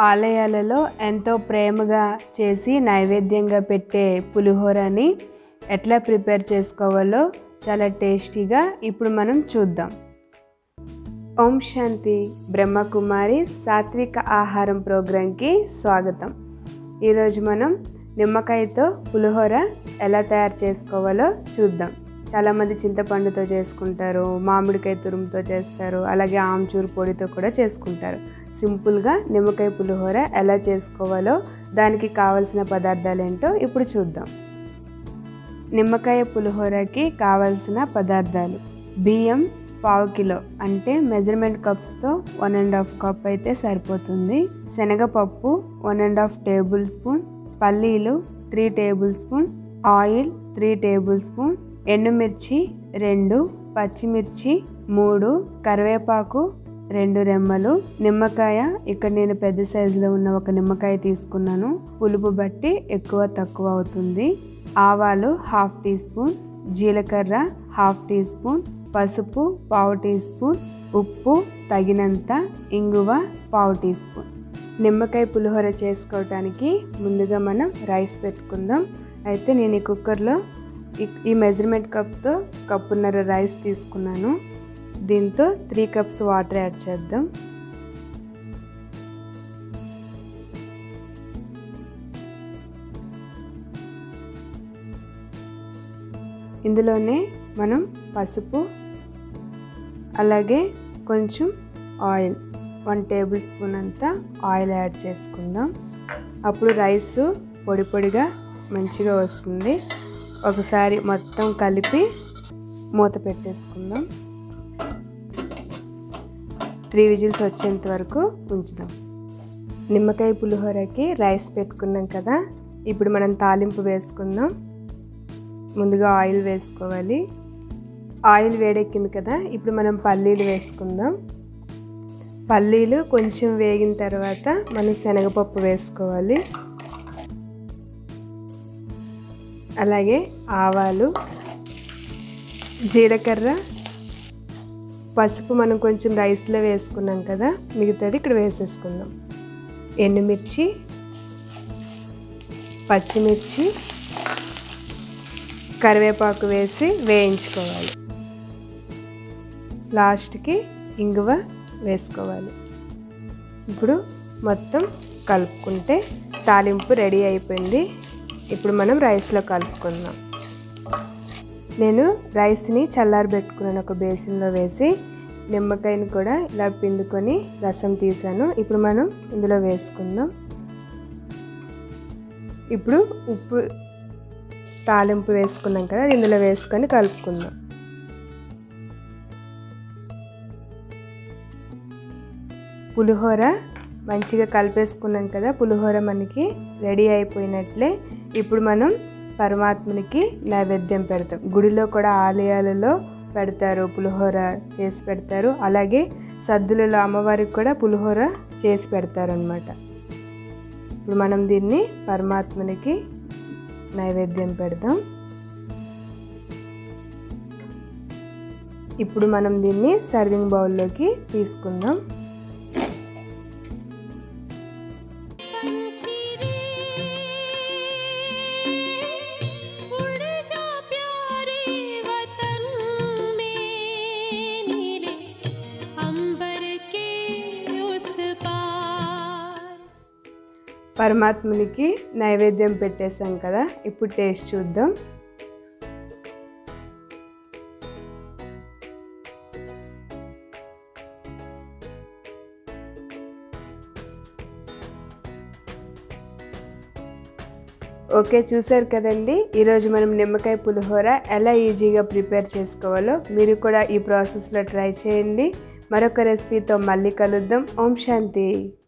ఆలయాలలో ఎంతో ప్రేమగా చేసి నైవేద్యంగా పెట్టే పులిహోరని ఎట్లా ప్రిపేర్ చేసుకోవాలో చాలా టేస్టీగా ఇప్పుడు మనం చూద్దాం ఓం శాంతి బ్రహ్మకుమారి సాత్విక ఆహారం ప్రోగ్రాంకి స్వాగతం ఈరోజు మనం నిమ్మకాయతో పులిహోర ఎలా తయారు చేసుకోవాలో చూద్దాం చాలామంది చింతపండుతో చేసుకుంటారు మామిడికాయ తురుముతో చేస్తారు అలాగే ఆమ్చూరు పొడితో కూడా చేసుకుంటారు సింపుల్గా నిమ్మకాయ పులిహోర ఎలా చేసుకోవాలో దానికి కావలసిన పదార్థాలు ఏంటో ఇప్పుడు చూద్దాం నిమ్మకాయ పులిహోరకి కావలసిన పదార్థాలు బియ్యం పావు కిలో అంటే మెజర్మెంట్ కప్స్తో వన్ అండ్ హాఫ్ కప్ అయితే సరిపోతుంది శనగపప్పు one and half tablespoon పల్లీలు three tablespoon oil three tablespoon ఎండుమిర్చి రెండు పచ్చిమిర్చి మూడు కరివేపాకు రెండు రెమ్మలు నిమ్మకాయ ఇక్కడ నేను పెద్ద సైజులో ఉన్న ఒక నిమ్మకాయ తీసుకున్నాను పులుపు బట్టి ఎక్కువ తక్కువ అవుతుంది ఆవాలు హాఫ్ టీ స్పూన్ జీలకర్ర హాఫ్ టీ స్పూన్ పసుపు పావు టీ స్పూన్ ఉప్పు తగినంత ఇంగువ పావు టీ స్పూన్ నిమ్మకాయ పులిహోర చేసుకోవటానికి ముందుగా మనం రైస్ పెట్టుకుందాం అయితే నేను ఈ కుక్కర్లో ఈ మెజర్మెంట్ కప్తో కప్పున్నర రైస్ తీసుకున్నాను దీంతో త్రీ కప్స్ వాటర్ యాడ్ చేద్దాం ఇందులోనే మనం పసుపు అలాగే కొంచెం ఆయిల్ వన్ టేబుల్ స్పూన్ అంతా ఆయిల్ యాడ్ చేసుకుందాం అప్పుడు రైస్ పొడి పొడిగా మంచిగా వస్తుంది ఒకసారి మొత్తం కలిపి మూత పెట్టేసుకుందాం త్రీ విజిల్స్ వచ్చేంత వరకు ఉంచుదాం నిమ్మకాయ పులిహోరకి రైస్ పెట్టుకున్నాం కదా ఇప్పుడు మనం తాలింపు వేసుకుందాం ముందుగా ఆయిల్ వేసుకోవాలి ఆయిల్ వేడెక్కింది కదా ఇప్పుడు మనం పల్లీలు వేసుకుందాం పల్లీలు కొంచెం వేగిన తర్వాత మనం శనగపప్పు వేసుకోవాలి అలాగే ఆవాలు జీలకర్ర పసుపు మనం కొంచెం రైస్లో వేసుకున్నాం కదా మిగతాది ఇక్కడ వేసేసుకుందాం ఎండుమిర్చి పచ్చిమిర్చి కరివేపాకు వేసి వేయించుకోవాలి లాస్ట్కి ఇంగువ వేసుకోవాలి ఇప్పుడు మొత్తం కలుపుకుంటే తాలింపు రెడీ అయిపోయింది ఇప్పుడు మనం రైస్లో కలుపుకుందాం నేను రైస్ని చల్లారబెట్టుకున్నాను ఒక బేసిన్లో వేసి నిమ్మకాయని కూడా ఇలా పిండుకొని రసం తీసాను ఇప్పుడు మనం ఇందులో వేసుకుందాం ఇప్పుడు ఉప్పు తాలింపు వేసుకున్నాం కదా అది ఇందులో వేసుకొని కలుపుకుందాం పులిహోర మంచిగా కలిపేసుకున్నాం కదా పులిహోర మనకి రెడీ అయిపోయినట్లే ఇప్పుడు మనం పరమాత్మునికి నైవేద్యం పెడతాం గుడిలో కూడా ఆలయాలలో పెడతారు పులిహోర చేసి పెడతారు అలాగే సద్దులలో అమ్మవారికి కూడా పులిహోర చేసి పెడతారు అనమాట ఇప్పుడు మనం దీన్ని పరమాత్మునికి నైవేద్యం పెడదాం ఇప్పుడు మనం దీన్ని సర్వింగ్ బౌల్లోకి తీసుకుందాం పరమాత్మునికి నైవేద్యం పెట్టేశాం కదా ఇప్పుడు టేస్ట్ చూద్దాం ఓకే చూసారు కదండి ఈరోజు మనం నిమ్మకాయ పులిహోర ఎలా ఈజీగా ప్రిపేర్ చేసుకోవాలో మీరు కూడా ఈ ప్రాసెస్లో ట్రై చేయండి మరొక రెసిపీతో మళ్ళీ కలుద్దాం ఓం శాంతి